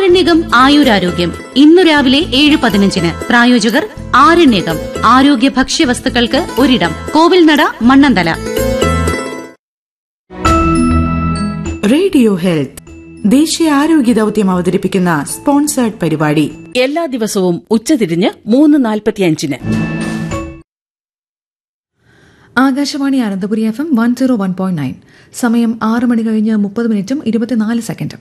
ആരണ്യകം ആയുരാരോഗ്യം ഇന്നു രാവിലെ ഏഴ് പതിനഞ്ചിന് പ്രായോജകർ ആരണ്യകം ആരോഗ്യ ഭക്ഷ്യവസ്തുക്കൾക്ക് ഒരിടം കോവിൽനട മണ്ണന്തല റേഡിയോ ഹെൽത്ത് ദേശീയ ആരോഗ്യ ദൌത്യം അവതരിപ്പിക്കുന്ന സ്പോൺസേർഡ് പരിപാടി എല്ലാ ദിവസവും ഉച്ചതിരിഞ്ഞ് മൂന്ന് നാൽപ്പത്തിയഞ്ചിന് Akashvani Ananthapuri F M one zero one point nine സമയം ആറ് മണി കഴിഞ്ഞ് മുപ്പത് മിനിറ്റും ഇരുപത്തിനാല് സെക്കൻഡും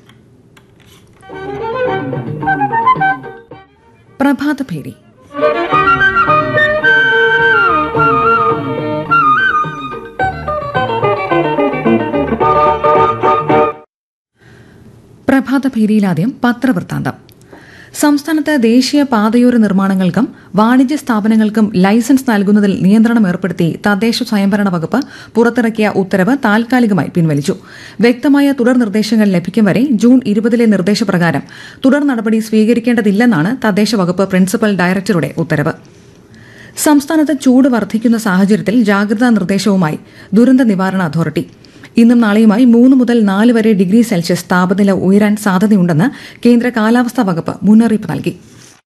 പ്രഭാതഭേരി പ്രഭാതഭേരിയിലാദ്യം പത്രവൃത്താന്തം സംസ്ഥാനത്ത് ദേശീയ പാതയോര നിർമ്മാണങ്ങൾക്കും വാണിജ്യ സ്ഥാപനങ്ങൾക്കും ലൈസൻസ് നൽകുന്നതിൽ നിയന്ത്രണം ഏർപ്പെടുത്തി തദ്ദേശ സ്വയംഭരണ വകുപ്പ് പുറത്തിറക്കിയ ഉത്തരവ് താൽക്കാലികമായി പിൻവലിച്ചു വ്യക്തമായ തുടർ നിർദ്ദേശങ്ങൾ ലഭിക്കും വരെ ജൂൺ ഇരുപതിലെ നിർദ്ദേശപ്രകാരം തുടർ നടപടി സ്വീകരിക്കേണ്ടതില്ലെന്നാണ് തദ്ദേശ വകുപ്പ് പ്രിൻസിപ്പൽ ഡയറക്ടറുടെ ഉത്തരവ് സംസ്ഥാനത്ത് ചൂട് വർദ്ധിക്കുന്ന സാഹചര്യത്തിൽ ജാഗ്രതാ നിർദ്ദേശവുമായി ദുരന്ത നിവാരണ അതോറിറ്റി ഇന്നും നാളെയുമായി മൂന്ന് മുതൽ നാല് വരെ ഡിഗ്രി സെൽഷ്യസ് താപനില ഉയരാൻ സാധ്യതയുണ്ടെന്ന് കേന്ദ്ര കാലാവസ്ഥാ വകുപ്പ് മുന്നറിയിപ്പ് നൽകി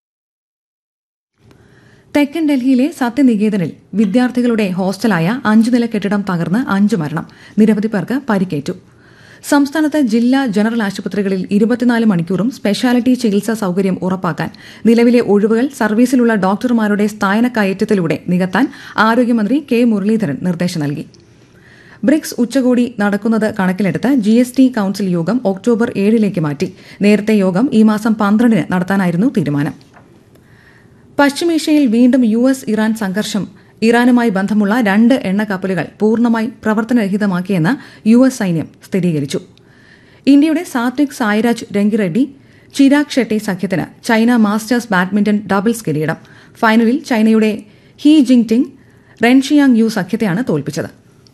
തെക്കൻ ഡൽഹിയിലെ സത്യനികേതനിൽ വിദ്യാർത്ഥികളുടെ ഹോസ്റ്റലായ അഞ്ചു നില കെട്ടിടം തകർന്ന് അഞ്ചു മരണം നിരവധി പേർക്ക് പരിക്കേറ്റു സംസ്ഥാനത്ത് ജില്ലാ ജനറൽ ആശുപത്രികളിൽ ഇരുപത്തിനാല് മണിക്കൂറും സ്പെഷ്യാലിറ്റി ചികിത്സാ സൌകര്യം ഉറപ്പാക്കാൻ നിലവിലെ ഒഴിവുകൾ സർവീസിലുള്ള ഡോക്ടർമാരുടെ സ്ഥാനക്കയറ്റത്തിലൂടെ നികത്താൻ ആരോഗ്യമന്ത്രി കെ മുരളീധരൻ നിർദ്ദേശം നൽകി ബ്രിക്സ് ഉച്ചകോടി നടക്കുന്നത് കണക്കിലെടുത്ത് ജി എസ് ടി കൌൺസിൽ യോഗം ഒക്ടോബർ ഏഴിലേക്ക് മാറ്റി നേരത്തെ യോഗം ഈ മാസം പന്ത്രണ്ടിന് നടത്താനായിരുന്നു തീരുമാനം പശ്ചിമേഷ്യയിൽ വീണ്ടും യു എസ് ഇറാൻ സംഘർഷം ഇറാനുമായി ബന്ധമുള്ള രണ്ട് എണ്ണ കപ്പലുകൾ പൂർണ്ണമായി പ്രവർത്തനരഹിതമാക്കിയെന്ന് യു എസ് സൈന്യം സ്ഥിരീകരിച്ചു ഇന്ത്യയുടെ സാത്വിക് സായിരാജ് രംഗിറെഡ്ഡി ചിരാഗ് ഷെട്ടി സഖ്യത്തിന് ചൈന മാസ്റ്റേഴ്സ് ബാഡ്മിന്റൺ ഡബിൾസ് കിരീടം ഫൈനലിൽ ചൈനയുടെ ഹി ജിങ് ടിങ് റെൻഷിയാങ് യു സഖ്യത്തെയാണ് തോൽപ്പിച്ചത്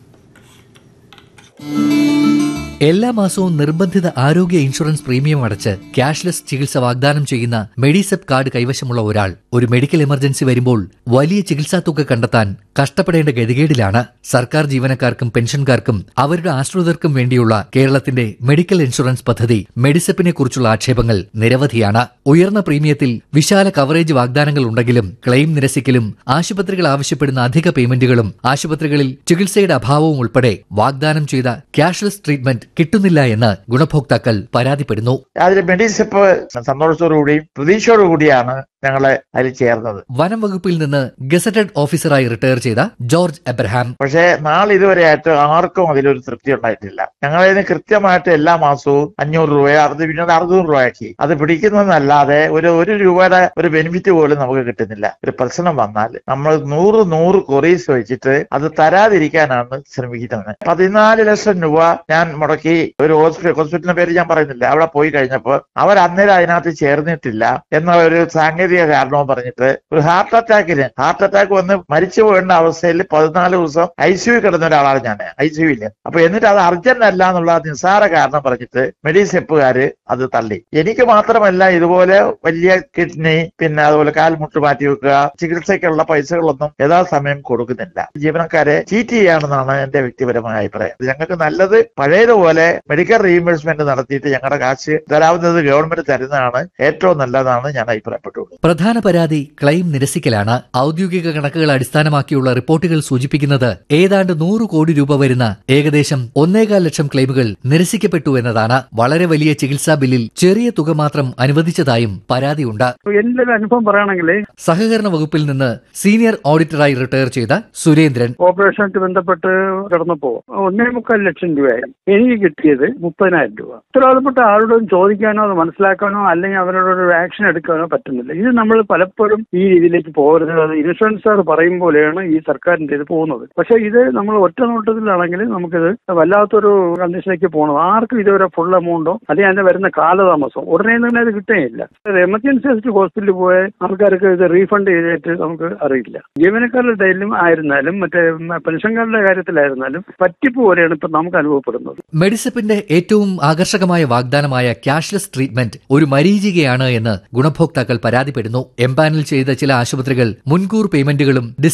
എല്ലാ മാസവും നിർബന്ധിത ആരോഗ്യ ഇൻഷുറൻസ് പ്രീമിയം അടച്ച് ക്യാഷ്ലെസ് ചികിത്സ വാഗ്ദാനം ചെയ്യുന്ന മെഡിസെപ് കാർഡ് കൈവശമുള്ള ഒരാൾ ഒരു മെഡിക്കൽ എമർജൻസി വരുമ്പോൾ വലിയ ചികിത്സാ തുക കണ്ടെത്താൻ കഷ്ടപ്പെടേണ്ട ഗതികേടിലാണ് സർക്കാർ ജീവനക്കാർക്കും പെൻഷൻകാർക്കും അവരുടെ ആശ്രിതർക്കും വേണ്ടിയുള്ള കേരളത്തിന്റെ മെഡിക്കൽ ഇൻഷുറൻസ് പദ്ധതി മെഡിസെപ്പിനെ കുറിച്ചുള്ള ആക്ഷേപങ്ങൾ നിരവധിയാണ് ഉയർന്ന പ്രീമിയത്തിൽ വിശാല കവറേജ് വാഗ്ദാനങ്ങൾ ഉണ്ടെങ്കിലും ക്ലെയിം നിരസിക്കലും ആശുപത്രികൾ ആവശ്യപ്പെടുന്ന അധിക പേയ്മെന്റുകളും ആശുപത്രികളിൽ ചികിത്സയുടെ അഭാവവും ഉൾപ്പെടെ വാഗ്ദാനം ചെയ്ത ക്യാഷ്ലെസ് ട്രീറ്റ്മെന്റ് കിട്ടുന്നില്ല എന്ന് ഗുണഭോക്താക്കൾ പരാതിപ്പെടുന്നു അതിൽ മെഡിസിപ്പ് സന്തോഷത്തോടുകൂടിയും പ്രതീക്ഷയോടുകൂടിയാണ് ഞങ്ങളെ അതിൽ ചേർന്നത് വനം വകുപ്പിൽ നിന്ന് ഗസറ്റഡ് ഓഫീസറായി റിട്ടയർ ചെയ്ത ജോർജ് എബ്രഹാം പക്ഷേ നാളെ ഇതുവരെയായിട്ട് ആർക്കും അതിലൊരു തൃപ്തി ഉണ്ടായിട്ടില്ല ഞങ്ങളതിന് കൃത്യമായിട്ട് എല്ലാ മാസവും അഞ്ഞൂറ് രൂപ അത് പിന്നീട് അറുന്നൂറ് രൂപയാക്കി അത് പിടിക്കുന്നതെന്നല്ലാതെ ഒരു ഒരു രൂപയുടെ ഒരു ബെനിഫിറ്റ് പോലും നമുക്ക് കിട്ടുന്നില്ല ഒരു പ്രശ്നം വന്നാൽ നമ്മൾ നൂറ് നൂറ് കൊറീസ് വെച്ചിട്ട് അത് തരാതിരിക്കാനാണ് ശ്രമിക്കുന്നത് പതിനാല് ലക്ഷം രൂപ ഞാൻ മുടക്കി ഒരു ഹോസ്പിറ്റൽ ഹോസ്പിറ്റലിന്റെ പേര് ഞാൻ പറയുന്നില്ല അവിടെ പോയി കഴിഞ്ഞപ്പോൾ അവർ അന്നേരം അതിനകത്ത് ചേർന്നിട്ടില്ല എന്ന ഒരു സാങ്കേതിക കാരണവും പറഞ്ഞിട്ട് ഒരു ഹാർട്ട് അറ്റാക്കിന് ഹാർട്ട് അറ്റാക്ക് വന്ന് മരിച്ചു പോകേണ്ട അവസ്ഥയിൽ പതിനാല് ദിവസം ഐ സിയു കിടന്ന ഒരാളാണ് ഞാൻ ഐ സിയുവില് അപ്പൊ എന്നിട്ട് അത് അർജന്റ് അല്ല എന്നുള്ള നിസ്സാര കാരണം പറഞ്ഞിട്ട് മെഡിസെപ്പുകാര് അത് തള്ളി എനിക്ക് മാത്രമല്ല ഇതുപോലെ വലിയ കിഡ്നി പിന്നെ അതുപോലെ കാൽമുട്ട് മാറ്റി വെക്കുക ചികിത്സയ്ക്കുള്ള പൈസകളൊന്നും യഥാസമയം കൊടുക്കുന്നില്ല ജീവനക്കാരെ ചീറ്റ് ചെയ്യാണെന്നാണ് എന്റെ വ്യക്തിപരമായ അഭിപ്രായം ഞങ്ങൾക്ക് നല്ലത് പഴയതുപോലെ മെഡിക്കൽ റീഇംബേഴ്സ്മെന്റ് നടത്തിയിട്ട് ഞങ്ങളുടെ കാശ് തരാവുന്നത് ഗവൺമെന്റ് തരുന്നതാണ് ഏറ്റവും നല്ലതാണ് ഞാൻ അഭിപ്രായപ്പെട്ടുള്ളൂ പ്രധാന പരാതി ക്ലെയിം നിരസിക്കലാണ് ഔദ്യോഗിക കണക്കുകൾ അടിസ്ഥാനമാക്കിയുള്ള റിപ്പോർട്ടുകൾ സൂചിപ്പിക്കുന്നത് ഏതാണ്ട് നൂറ് കോടി രൂപ വരുന്ന ഏകദേശം ഒന്നേകാൽ ലക്ഷം ക്ലെയിമുകൾ നിരസിക്കപ്പെട്ടു എന്നതാണ് വളരെ വലിയ ചികിത്സാ ബില്ലിൽ ചെറിയ തുക മാത്രം അനുവദിച്ചതായും പരാതിയുണ്ട് എന്റെ ഒരു അനുഭവം പറയുകയാണെങ്കിൽ സഹകരണ വകുപ്പിൽ നിന്ന് സീനിയർ ഓഡിറ്ററായി റിട്ടയർ ചെയ്ത സുരേന്ദ്രൻ ഓപ്പറേഷനായിട്ട് ബന്ധപ്പെട്ട് കിടന്നപ്പോ ഒന്നേ മുക്കാൽ ലക്ഷം രൂപയായി എനിക്ക് കിട്ടിയത് മുപ്പതിനായിരം രൂപ ഉത്തരവാദപ്പെട്ട ആരോടും ചോദിക്കാനോ അത് മനസ്സിലാക്കാനോ അല്ലെങ്കിൽ അവരോട് ഒരു ആക്ഷൻ എടുക്കാനോ പറ്റുന്നില്ല ഇത് നമ്മൾ പലപ്പോഴും ഈ രീതിയിലേക്ക് പോകരുത് അത് ഇൻഷുറൻസുകാർ പറയും പോലെയാണ് ഈ സർക്കാരിന്റെ ഇത് പോകുന്നത് പക്ഷേ ഇത് നമ്മൾ ഒറ്റ നോട്ടത്തിലാണെങ്കിൽ നമുക്കിത് വല്ലാത്തൊരു കണ്ടീഷനിലേക്ക് പോകണം ആർക്കും ഇതുവരെ ഫുൾ എമൗണ്ടോ അല്ലെങ്കിൽ അതിന്റെ വരുന്ന കാലതാമസം ഉടനെ തന്നെ അത് കിട്ടുകയില്ല എമർജൻസി ആയിട്ട് ഹോസ്പിറ്റലിൽ പോയ ആൾക്കാർക്ക് ഇത് റീഫണ്ട് ചെയ്തിട്ട് നമുക്ക് അറിയില്ല ജീവനക്കാരുടെ ഡൈലും ആയിരുന്നാലും മറ്റേ പെൻഷൻകാരുടെ കാര്യത്തിലായിരുന്നാലും പറ്റിപ്പ് പോലെയാണ് ഇപ്പൊ നമുക്ക് അനുഭവപ്പെടുന്നത് മെഡിസെപ്പിന്റെ ഏറ്റവും ആകർഷകമായ വാഗ്ദാനമായ ക്യാഷ്ലെസ് ട്രീറ്റ്മെന്റ് ഒരു മരീചികയാണ് എന്ന് ഗുണഭോക്താക്കൾ പരാതിപ്പെടുന്നു എംപാനൽ ചെയ്ത ചില ആശുപത്രികൾ മുൻകൂർ പേയ്മെന്റുകളും ഡിസ്ചാർജ്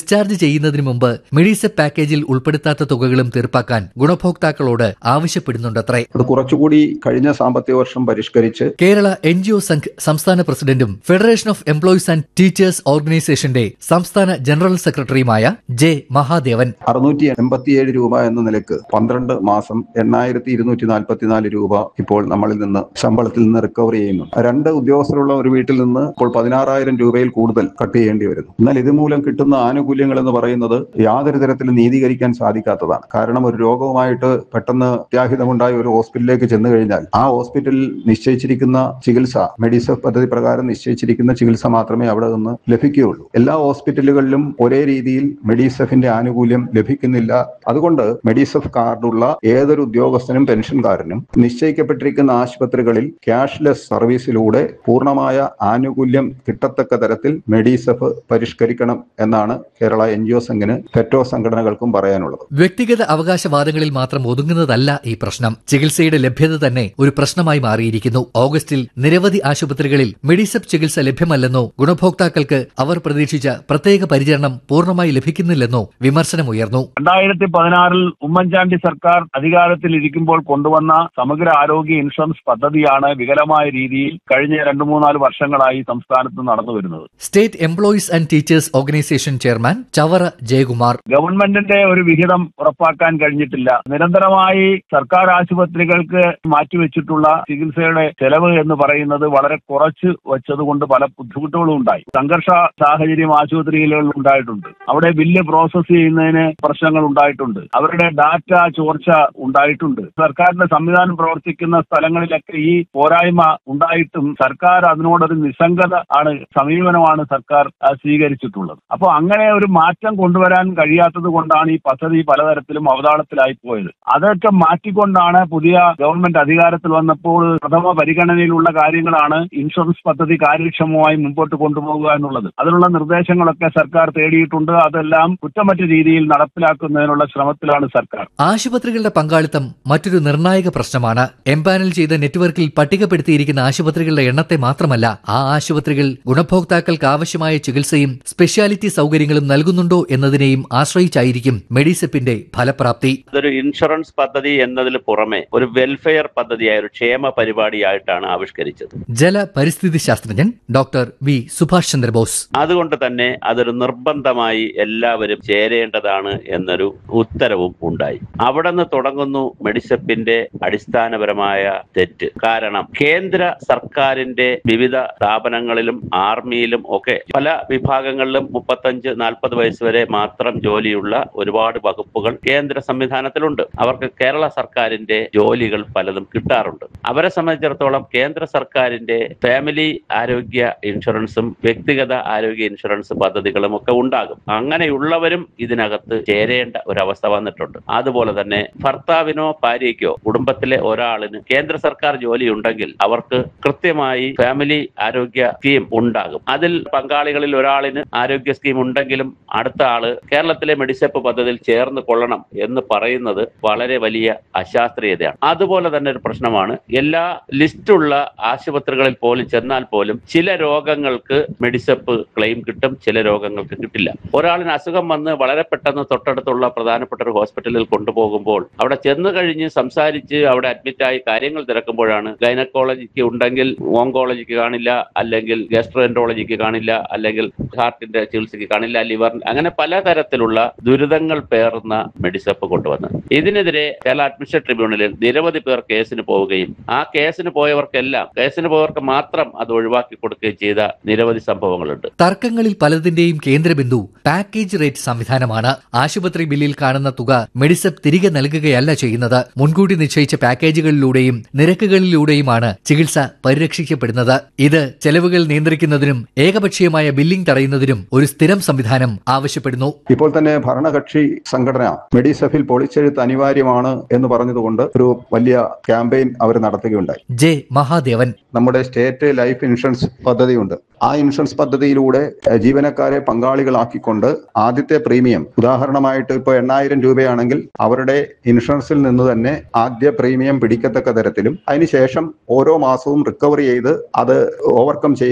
ചെയ്യുന്നതിന് മുമ്പ് മെഡിസെപ് പാക്കേജിൽ ഉൾപ്പെടുത്താത്ത തുകകളും തീർപ്പാക്കാൻ ഗുണഭോക്താക്കളോട് ആവശ്യപ്പെടുന്നുണ്ടത്രേ അത് കുറച്ചുകൂടി കഴിഞ്ഞ സാമ്പത്തിക വർഷം പരിഷ്കരിച്ച് Kerala N G O Sangh സംസ്ഥാന പ്രസിഡന്റും federation of employees and teachers ഓർഗനൈസേഷന്റെ സംസ്ഥാന ജനറൽ സെക്രട്ടറിയുമായ ജെ മഹാദേവൻ അറുന്നൂറ്റി എൺപത്തിയേഴ് രൂപ എന്ന നിലക്ക് പന്ത്രണ്ട് മാസം എണ്ണായിരത്തി ഇരുന്നൂറ്റി നാൽപ്പത്തിനാല് രൂപ ഇപ്പോൾ നമ്മളിൽ നിന്ന് ശമ്പളത്തിൽ നിന്ന് റിക്കവർ ചെയ്യുന്നു രണ്ട് ഉദ്യോഗസ്ഥരുള്ള ഒരു വീട്ടിൽ നിന്ന് ഇപ്പോൾ പതിനാറായിരം രൂപയിൽ കൂടുതൽ കട്ട് ചെയ്യേണ്ടി വരുന്നു എന്നാൽ ഇതുമൂലം കിട്ടുന്ന ആനുകൂല്യങ്ങൾ എന്ന് പറയുന്നത് യാതൊരു തരത്തിലും നീതീകരിക്കാൻ സാധിക്കാത്തതാണ് കാരണം ഒരു രോഗവുമായിട്ട് പെട്ടെന്ന് അത്യാഹിതമുണ്ടായ ഒരു ഹോസ്പിറ്റലിലേക്ക് ചെന്നു കഴിഞ്ഞാൽ ആ ഹോസ്പിറ്റലിൽ നിശ്ചയിച്ചിരിക്കുന്ന ചികിത്സ മെഡിസെഫ് പദ്ധതി പ്രകാരം നിശ്ചയിച്ചിരിക്കുന്ന ചികിത്സ മാത്രമേ അവിടെ നിന്ന് ലഭിക്കുകയുള്ളൂ എല്ലാ ഹോസ്പിറ്റലുകളിലും ഒരേ രീതിയിൽ മെഡിസെഫിന്റെ ആനുകൂല്യം ലഭിക്കുന്നില്ല അതുകൊണ്ട് മെഡിസെഫ് കാർഡുള്ള ഏതൊരു ഉദ്യോഗസ്ഥനും പെൻഷൻകാരനും നിശ്ചയിക്കപ്പെട്ടിരിക്കുന്ന ആശുപത്രികളിൽ ക്യാഷ്ലെസ് സർവീസിലൂടെ പൂർണ്ണമായ ആനുകൂല്യം കിട്ടത്തക്ക തരത്തിൽ മെഡിസെഫ് പരിഷ്കരിക്കണം എന്നാണ് കേരള എൻ ജി ഒ സംഘിന് ഫെറ്റോ സംഘടനകൾക്കും പറയാനുള്ളത് വ്യക്തിഗത അവകാശവാദങ്ങളിൽ മാത്രം ഒതുങ്ങുന്നതല്ല ഈ പ്രശ്നം ചികിത്സയുടെ ലഭ്യത തന്നെ ഒരു പ്രശ്നമായി മാറിയിരിക്കുന്നു ഓഗസ്റ്റിൽ നിരവധി ആശുപത്രികളിൽ മെഡിസെപ് ചികിത്സ ലഭ്യമല്ലെന്നോ ഗുണഭോക്താക്കൾക്ക് അവർ പ്രതീക്ഷിച്ച പ്രത്യേക പരിചരണം പൂർണ്ണമായി ലഭിക്കുന്നില്ലെന്നോ വിമർശനമുയർന്നു രണ്ടായിരത്തി പതിനാറിൽ ഉമ്മൻചാണ്ടി സർക്കാർ അധികാരത്തിൽ ഇരിക്കുമ്പോൾ കൊണ്ടുവന്ന സമഗ്ര ആരോഗ്യ ഇൻഷുറൻസ് പദ്ധതിയാണ് വികലമായ രീതിയിൽ കഴിഞ്ഞ രണ്ടു മൂന്നാല് വർഷങ്ങളായി സംസ്ഥാനത്ത് നടന്നു വരുന്നത് state employees and teachers organisation chairman Chavara Jayakumar ഗവൺമെന്റിന്റെ ഒരു വിഹിതം ഉറപ്പാക്കാൻ കഴിഞ്ഞിട്ടില്ല നിരന്തരമായി സർക്കാർ ആശുപത്രികൾക്ക് മാറ്റിവെച്ചിട്ടുള്ള ചികിത്സയുടെ ചെലവ് എന്ന് പറയുന്നത് വളരെ കുറച്ച് വെച്ചതുകൊണ്ട് പല ബുദ്ധിമുട്ടുകളും ഉണ്ടായി സംഘർഷ സാഹചര്യം ആശുപത്രികളിൽ ഉണ്ടായിട്ടുണ്ട് അവിടെ ബില്ല് പ്രോസസ് ചെയ്യുന്നതിന് പ്രശ്നങ്ങൾ ഉണ്ടായിട്ടുണ്ട് അവരുടെ ഡാറ്റ ചോർച്ച ഉണ്ടായിട്ടുണ്ട് സർക്കാരിന്റെ സംവിധാനം പ്രവർത്തിക്കുന്ന സ്ഥലങ്ങളിലൊക്കെ ഈ പോരായ്മ ഉണ്ടായിട്ടും സർക്കാർ അതിനോടൊരു നിസ്സംഗത ആണ് സമീപനമാണ് സർക്കാർ ആ, സ്വീകരിച്ചിട്ടുള്ളത് അപ്പോൾ അങ്ങനെ ഒരു മാറ്റം കൊണ്ടുവരാൻ കഴിയാത്തത് കൊണ്ടാണ് ഈ പദ്ധതി പലതരത്തിലും അവതാളത്തിലായി പോയത് അതൊക്കെ മാറ്റിക്കൊണ്ടാണ് പുതിയ ഗവൺമെന്റ് അധികാരത്തിൽ വന്നപ്പോൾ പ്രഥമ പരിഗണനയിലുള്ള കാര്യങ്ങളാണ് ഇൻഷുറൻസ് പദ്ധതി കാര്യക്ഷമമായി മുമ്പോട്ട് കൊണ്ടുപോകുക എന്നുള്ളത് അതിനുള്ള നിർദ്ദേശങ്ങളൊക്കെ സർക്കാർ തേടിയിട്ടുണ്ട് അതെല്ലാം കുറ്റമറ്റ രീതിയിൽ നടപ്പിലാക്കുന്നതിനുള്ള ശ്രമത്തിലാണ് സർക്കാർ ആശുപത്രികളുടെ പങ്കാളിത്തം മറ്റൊരു നിർണായക പ്രശ്നമാണ് എംപാനൽ ചെയ്ത നെറ്റ്വർക്കിൽ പട്ടികപ്പെടുത്തിയിരിക്കുന്ന ആശുപത്രികളുടെ എണ്ണത്തെ മാത്രമല്ല ആ ആശുപത്രികൾ ഗുണഭോക്താക്കൾക്ക് ആവശ്യമായ ചികിത്സയും സ്പെഷ്യാലിറ്റി സൗകര്യങ്ങളും നൽകുന്നുണ്ടോ എന്നതിനെയും ആശ്രയിച്ചായിരിക്കും മെഡിസെപ്പിന്റെ ഫലപ്രാപ്തി അതൊരു ഇൻഷുറൻസ് പദ്ധതി എന്നതിന് പുറമെ ഒരു വെൽഫെയർ പദ്ധതിയായ ഒരു ക്ഷേമ പരിപാടിയായിട്ടാണ് ആവിഷ്കരിച്ചത് ജല പരിസ്ഥിതി ശാസ്ത്രജ്ഞൻ ഡോക്ടർ വി സുഭാഷ് ചന്ദ്രബോസ് അതുകൊണ്ട് തന്നെ അതൊരു നിർബന്ധമായി എല്ലാവരും ചേരേണ്ടതാണ് എന്നൊരു ഉത്തരവും ഉണ്ടായി അവിടെ നിന്ന് തുടങ്ങുന്നു മെഡിസെപ്പിന്റെ അടിസ്ഥാനപരമായ തെറ്റ് കാരണം കേന്ദ്ര സർക്കാരിന്റെ വിവിധ സ്ഥാപനങ്ങളിലും ആർമിയിലും ഒക്കെ പല വിഭാഗങ്ങളിലും മുപ്പത്തഞ്ച് നാൽപ്പത് വയസ്സ് വരെ മാത്രം ജോലിയുള്ള ഒരുപാട് വകുപ്പുകൾ കേന്ദ്ര സംവിധാനത്തിലുണ്ട് അവർക്ക് കേരള സർക്കാരിന്റെ ജോലികൾ പലതും കിട്ടാറുണ്ട് അവരെ സംബന്ധിച്ചിടത്തോളം കേന്ദ്ര സർക്കാരിന്റെ ഫാമിലി ആരോഗ്യ ഇൻഷുറൻസും വ്യക്തിഗത ആരോഗ്യ ഇൻഷുറൻസ് പദ്ധതികളും ഒക്കെ ഉണ്ടാകും അങ്ങനെയുള്ളവരും ഇതിനകത്ത് ചേരേണ്ട ഒരവസ്ഥ വന്നിട്ടുണ്ട് അതുപോലെ തന്നെ ഭർത്താവിനോ ഭാര്യയ്ക്കോ കുടുംബത്തിലെ ഒരാളിന് കേന്ദ്ര സർക്കാർ ജോലി ഉണ്ടെങ്കിൽ അവർക്ക് കൃത്യമായി ഫാമിലി ആരോഗ്യ സ്കീം ഉണ്ടാകും അതിൽ പങ്കാളികളിൽ ഒരാളിന് ആരോഗ്യ സ്കീം ഉണ്ടെങ്കിലും അടുത്ത ആള് കേരളത്തിലെ മെഡിസെപ്പ് പദ്ധതിയിൽ ചേർന്ന് കൊള്ളണം എന്ന് പറയുന്നത് വളരെ വലിയ അശാസ്ത്രീയതയാണ് അതുപോലെ തന്നെ ഒരു പ്രശ്നമാണ് എല്ലാ ലിസ്റ്റുള്ള ആശുപത്രികളിൽ പോലും ചെന്നാൽ പോലും ചില രോഗങ്ങൾക്ക് മെഡിസെപ്പ് ക്ലെയിം കിട്ടും ചില രോഗങ്ങൾക്ക് കിട്ടില്ല ഒരാളിന് അസുഖം വന്ന് വളരെ പെട്ടെന്ന് തൊട്ടടുത്തുള്ള പ്രധാനപ്പെട്ട ഒരു ഹോസ്പിറ്റലിൽ കൊണ്ടുപോകുമ്പോൾ അവിടെ ചെന്ന് കഴിഞ്ഞ് സംസാരിച്ച് അവിടെ അഡ്മിറ്റായി കാര്യങ്ങൾ തിരക്കുമ്പോഴാണ് ഗൈനക്കോളജിക്ക് ഉണ്ടെങ്കിൽ ഓങ്കോളജിക്ക് കാണില്ല അല്ലെങ്കിൽ ഗസ്ട്രോഎൻട്രോളജിക്ക് കാണില്ല അല്ലെങ്കിൽ ഹാർട്ടിന്റെ ചികിത്സയ്ക്ക് കാണില്ല ലിവർ അങ്ങനെ പലതരത്തിലുള്ള ദുരിതങ്ങൾ പേർന്ന മെഡിസെപ്പ് കൊണ്ടുവന്നത് ഇതിനെതിരെ കേരള അഡ്മിനിസ്ട്രേറ്റ് ട്രിബ്യൂണലിൽ നിരവധി പേർ കേസിന് പോവുകയും ആ കേസിന് പോയവർക്കെല്ലാം കേസിന് പോയവർക്ക് മാത്രം അത് ഒഴിവാക്കി കൊടുക്കുകയും ചെയ്ത നിരവധി സംഭവങ്ങളുണ്ട് തർക്കങ്ങളിൽ പലതിന്റെയും കേന്ദ്രബിന്ദു പാക്കേജ് റേറ്റ് സംവിധാനമാണ് ആശുപത്രി ബില്ലിൽ കാണുന്ന തുക മെഡിസെപ്പ് തിരികെ നൽകുകയല്ല ചെയ്യുന്നത് മുൻകൂട്ടി നിശ്ചയിച്ച പാക്കേജുകളിലൂടെയും നിരക്കുകളിലൂടെയുമാണ് ചികിത്സ പരിരക്ഷിക്കപ്പെടുന്നത് ഇത് ചെലവുകൾ നിയന്ത്രിക്കുന്നതിനും ഏകപക്ഷീയമായ ബില്ലിംഗ് തടയുന്നതിനും ഒരു സ്ഥിരം സംവിധാനം ആവശ്യപ്പെടുന്നു ഇപ്പോൾ തന്നെ ഭരണകക്ഷി സംഘടന മെഡിസെഫിൽ പൊളിച്ചെഴുത്ത് അനിവാര്യമാണ് എന്ന് പറഞ്ഞതുകൊണ്ട് ഒരു വലിയ ക്യാമ്പയിൻ അവർ നടത്തുകയുണ്ടായി ജെ മഹാദേവൻ നമ്മുടെ സ്റ്റേറ്റ് ലൈഫ് ഇൻഷുറൻസ് പദ്ധതിയുണ്ട് ആ ഇൻഷുറൻസ് പദ്ധതിയിലൂടെ എഹ്, ജീവനക്കാരെ പങ്കാളികളാക്കിക്കൊണ്ട് ആദ്യത്തെ പ്രീമിയം ഉദാഹരണമായിട്ട് ഇപ്പോൾ എണ്ണായിരം രൂപയാണെങ്കിൽ അവരുടെ ഇൻഷുറൻസിൽ നിന്ന് തന്നെ ആദ്യ പ്രീമിയം പിടിക്കത്തക്ക തരത്തിലും അതിനുശേഷം ഓരോ മാസവും റിക്കവർ ചെയ്ത് അത് ഓവർകം ചെയ്യുക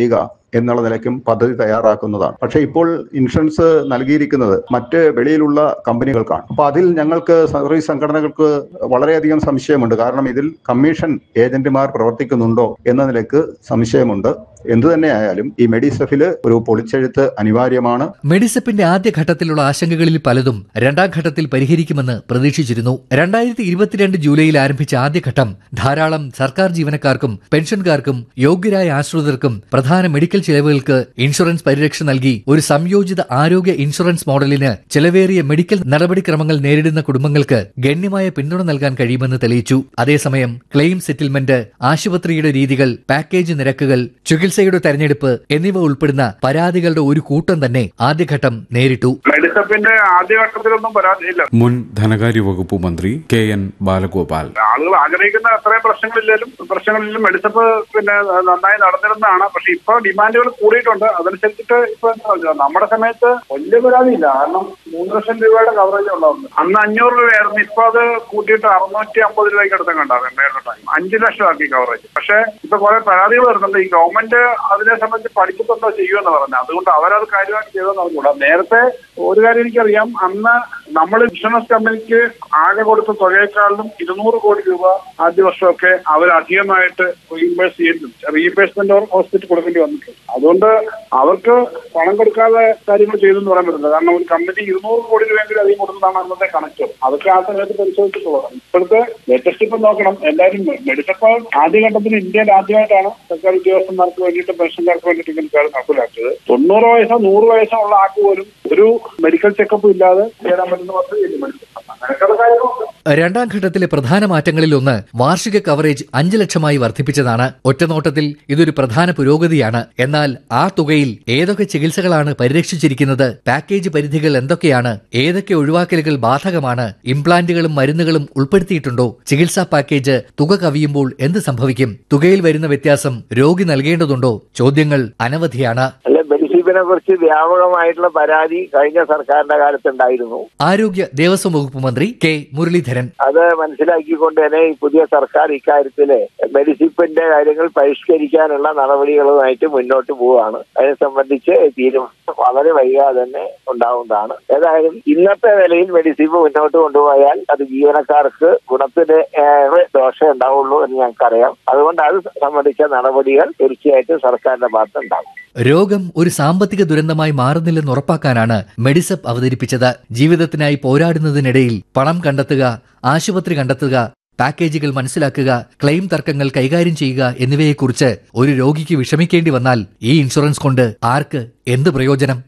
എന്നുള്ള നിലയ്ക്കും പദ്ധതി തയ്യാറാക്കുന്നതാണ് പക്ഷേ ഇപ്പോൾ ഇൻഷുറൻസ് നൽകിയിരിക്കുന്നത് മറ്റ് വെളിയിലുള്ള കമ്പനികൾക്കാണ് അപ്പൊ അതിൽ ഞങ്ങൾക്ക് സർവീസ് സംഘടനകൾക്ക് വളരെയധികം സംശയമുണ്ട് കാരണം ഇതിൽ കമ്മീഷൻ ഏജന്റുമാർ പ്രവർത്തിക്കുന്നുണ്ടോ എന്ന നിലയ്ക്ക് സംശയമുണ്ട് എന്തു തന്നെയായാലും ഈ മെഡിസെഫിൽ ഒരു പൊളിച്ചെഴുത്ത് അനിവാര്യമാണ് മെഡിസെപ്പിന്റെ ആദ്യ ഘട്ടത്തിലുള്ള ആശങ്കകളിൽ പലതും രണ്ടാം ഘട്ടത്തിൽ പരിഹരിക്കുമെന്ന് പ്രതീക്ഷിച്ചിരുന്നു രണ്ടായിരത്തി ഇരുപത്തിരണ്ട് ജൂലൈയിൽ ആരംഭിച്ച ആദ്യഘട്ടം ധാരാളം സർക്കാർ ജീവനക്കാർക്കും പെൻഷൻകാർക്കും യോഗ്യരായ ആശ്രിതർക്കും പ്രധാന മെഡിക്കൽ ചിലവുകൾക്ക് ഇൻഷുറൻസ് പരിരക്ഷ നൽകി ഒരു സംയോജിത ആരോഗ്യ ഇൻഷുറൻസ് മോഡലിന് ചെലവേറിയ മെഡിക്കൽ നടപടിക്രമങ്ങൾ നേരിടുന്ന കുടുംബങ്ങൾക്ക് ഗണ്യമായ പിന്തുണ നൽകാൻ കഴിയുമെന്ന് തെളിയിച്ചു അതേസമയം ക്ലെയിം സെറ്റിൽമെന്റ് ആശുപത്രിയുടെ രീതികൾ പാക്കേജ് നിരക്കുകൾ ചികിത്സയുടെ തെരഞ്ഞെടുപ്പ് എന്നിവ ഉൾപ്പെടുന്ന പരാതികളുടെ ഒരു കൂട്ടം തന്നെ ആദ്യഘട്ടം നേരിട്ടു മെഡിസപ്പിന്റെ ആദ്യഘട്ടത്തിലൊന്നും പരാതിയില്ല മുൻ ധനകാര്യ വകുപ്പ് മന്ത്രി കെ എൻ ബാലഗോപാൽ ആളുകൾ ആഗ്രഹിക്കുന്ന അത്രയും പ്രശ്നങ്ങളില്ലേലും പ്രശ്നങ്ങളിലും മെഡിസപ്പ് പിന്നെ നന്നായി നടന്നിരുന്നതാണ് പക്ഷെ ഇപ്പൊ ഡിമാൻഡുകൾ കൂടിയിട്ടുണ്ട് അതനുസരിച്ചിട്ട് ഇപ്പൊ എന്താ വെച്ചാ, നമ്മുടെ സമയത്ത് വലിയ പരാതിയില്ല കാരണം മൂന്ന് ലക്ഷം രൂപയുടെ കവറേജ് ഉണ്ടാവുന്നത് അന്ന് അഞ്ഞൂറ് രൂപയായിരുന്നു ഇപ്പൊ അത് കൂട്ടിയിട്ട് അറുന്നൂറ്റി അമ്പത് രൂപയ്ക്ക് അടുത്തൊക്കെ ഉണ്ടാകും നേരത്തെ ടൈം അഞ്ച് ലക്ഷം ആക്കി കവറേജ് പക്ഷെ ഇപ്പൊ കുറെ പരാതികൾ വരുന്നുണ്ട് ഈ ഗവൺമെന്റ് അതിനെ സംബന്ധിച്ച് പഠിച്ചിട്ടുണ്ടോ ചെയ്യുമെന്ന് പറഞ്ഞു അതുകൊണ്ട് അവരത് കാര്യമായിട്ട് ചെയ്തെന്ന് അറിഞ്ഞൂടാ നേരത്തെ ഒരു കാര്യം എനിക്കറിയാം അന്ന് നമ്മൾ ഇൻഷുറൻസ് കമ്പനിക്ക് ആകെ കൊടുത്ത തുകയെക്കാളും ഇരുന്നൂറ് കോടി രൂപ ആദ്യ വർഷമൊക്കെ അവർ അധികമായിട്ട് റീഇംബേഴ്സ് ചെയ്യുന്നുണ്ട് റീഇംബേഴ്സ്മെന്റ് ഹോസ്പിറ്റൽ കൊടുക്കേണ്ടി വന്നിട്ടുണ്ട് അതുകൊണ്ട് അവർക്ക് പണം കൊടുക്കാതെ കാര്യങ്ങൾ ചെയ്തെന്ന് പറയാൻ പറ്റില്ല കാരണം ഒരു കമ്പനി ഇരുന്നൂറ് കോടി രൂപയെങ്കിലും അധികം കൊടുത്തതാണ് അന്നത്തെ കണക്ക് അതൊക്കെ ആ സമയത്ത് പരിശോധിച്ചിട്ടുള്ളതാണ് ഇപ്പോഴത്തെ ലേറ്റസ്റ്റ് ഇപ്പം നോക്കണം എല്ലാവരും മെഡിക്കൽ ആദ്യഘട്ടത്തിൽ ഇന്ത്യയിൽ ആദ്യമായിട്ടാണ് സർക്കാർ ഉദ്യോഗസ്ഥന്മാർക്ക് വേണ്ടിയിട്ട് പെൻഷൻകാർക്ക് വേണ്ടിയിട്ട് ഇങ്ങനെ കാര്യം നടപ്പിലാക്കിയത് തൊണ്ണൂറ് വയസ്സോ നൂറ് വയസ്സോ ഉള്ള ആൾക്ക് പോലും ഒരു മെഡിക്കൽ ചെക്കപ്പ് ഇല്ലാതെ ചേരാൻ പറ്റുന്ന പദ്ധതി മെഡിക്കൽ അങ്ങനെയൊക്കെയുള്ള കാര്യങ്ങളുണ്ട് രണ്ടാം ഘട്ടത്തിലെ പ്രധാന മാറ്റങ്ങളിൽ ഒന്ന് വാർഷിക കവറേജ് അഞ്ച് ലക്ഷമായി വർദ്ധിപ്പിച്ചതാണ് ഒറ്റനോട്ടത്തിൽ ഇതൊരു പ്രധാന പുരോഗതിയാണ് എന്നാൽ ആ തുകയിൽ ഏതൊക്കെ ചികിത്സകളാണ് പരിരക്ഷിച്ചിരിക്കുന്നത് പാക്കേജ് പരിധികൾ എന്തൊക്കെയാണ് ഏതൊക്കെ ഒഴിവാക്കലുകൾ ബാധകമാണ് ഇംപ്ലാന്റുകളും മരുന്നുകളും ഉൾപ്പെടുത്തിയിട്ടുണ്ടോ ചികിത്സാ പാക്കേജ് തുക കവിയുമ്പോൾ എന്ത് സംഭവിക്കും തുകയിൽ വരുന്ന വ്യത്യാസം രോഗി നൽകേണ്ടതുണ്ടോ ചോദ്യങ്ങൾ അനവധിയാണ് അല്ലെ ബെനിഫിറ്റിനെ കുറിച്ച് വ്യാപകമായിട്ടുള്ള പരാതി കഴിഞ്ഞ സർക്കാരിന്റെ കാലത്തുണ്ടായിരുന്നു ആരോഗ്യ ദേവസ്വം വകുപ്പ് മന്ത്രി കെ മുരളീധരൻ അത് മനസ്സിലാക്കിക്കൊണ്ട് തന്നെ ഈ പുതിയ സർക്കാർ ഇക്കാര്യത്തില് മെഡിസിപ്പിന്റെ കാര്യങ്ങൾ പരിഷ്കരിക്കാനുള്ള നടപടികളുമായിട്ട് മുന്നോട്ട് പോവുകയാണ് അതിനെ സംബന്ധിച്ച് തീരുമാനം വളരെ വൈകാതെ തന്നെ ഉണ്ടാവുന്നതാണ് ഏതായാലും ഇന്നത്തെ നിലയിൽ മെഡിസിപ്പ് മുന്നോട്ട് കൊണ്ടുപോയാൽ അത് ജീവനക്കാർക്ക് ഗുണത്തിന് ഏറെ ദോഷം ഉണ്ടാവുള്ളൂ എന്ന് ഞങ്ങൾക്കറിയാം അതുകൊണ്ട് അത് സംബന്ധിച്ച നടപടികൾ തീർച്ചയായിട്ടും സർക്കാരിന്റെ ഭാഗത്ത് ഉണ്ടാവും രോഗം ഒരു സാമ്പത്തിക ദുരന്തമായി മാറുന്നില്ലെന്ന് ഉറപ്പാക്കാനാണ് മെഡിസപ്പ് അവതരിപ്പിച്ചത് ജീവിതത്തിനായി പോരാടുന്നതിനിടയിൽ പണം കണ്ടെത്തുക ആശുപത്രി കണ്ടെത്തുക പാക്കേജുകൾ മനസ്സിലാക്കുക ക്ലെയിം തർക്കങ്ങൾ കൈകാര്യം ചെയ്യുക എന്നിവയെക്കുറിച്ച് ഒരു രോഗിക്ക് വിഷമിക്കേണ്ടി വന്നാൽ ഈ ഇൻഷുറൻസ് കൊണ്ട് ആർക്ക് എന്ത് പ്രയോജനം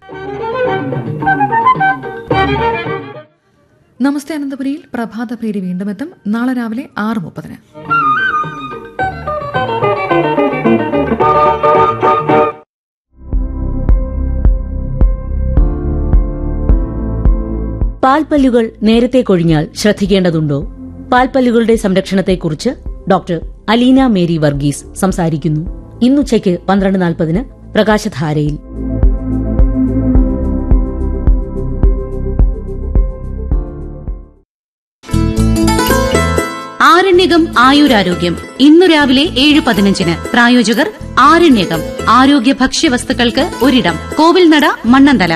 നമസ്തേ അനന്തപുരിയിൽ പ്രഭാത പ്രീതി വീണ്ടും എത്തും നാളെ രാവിലെ ആറ് മുപ്പതിന് പാൽപ്പല്ലുകൾ നേരത്തെ കൊഴിഞ്ഞാൽ ശ്രദ്ധിക്കേണ്ടതുണ്ടോ പാൽപ്പല്ലുകളുടെ സംരക്ഷണത്തെക്കുറിച്ച് ഡോക്ടർ അലീന മേരി വർഗീസ് സംസാരിക്കുന്നു ഇന്നുച്ചയ്ക്ക് പന്ത്രണ്ട് നാൽപ്പതിന് പ്രകാശധാരയിൽ ആരണ്യകം ആയുരാരോഗ്യം ഇന്നു രാവിലെ ഏഴ് പതിനഞ്ചിന് പ്രായോജകർ ആരണ്യകം ആരോഗ്യ ഭക്ഷ്യവസ്തുക്കൾക്ക് ഒരിടം കോവിൽനട മണ്ണന്തല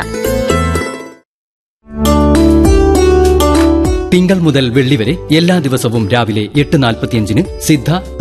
തിങ്കൾ മുതൽ വെള്ളി വരെ എല്ലാ ദിവസവും രാവിലെ എട്ട് നാൽപ്പത്തിയഞ്ചിന് സിദ്ധ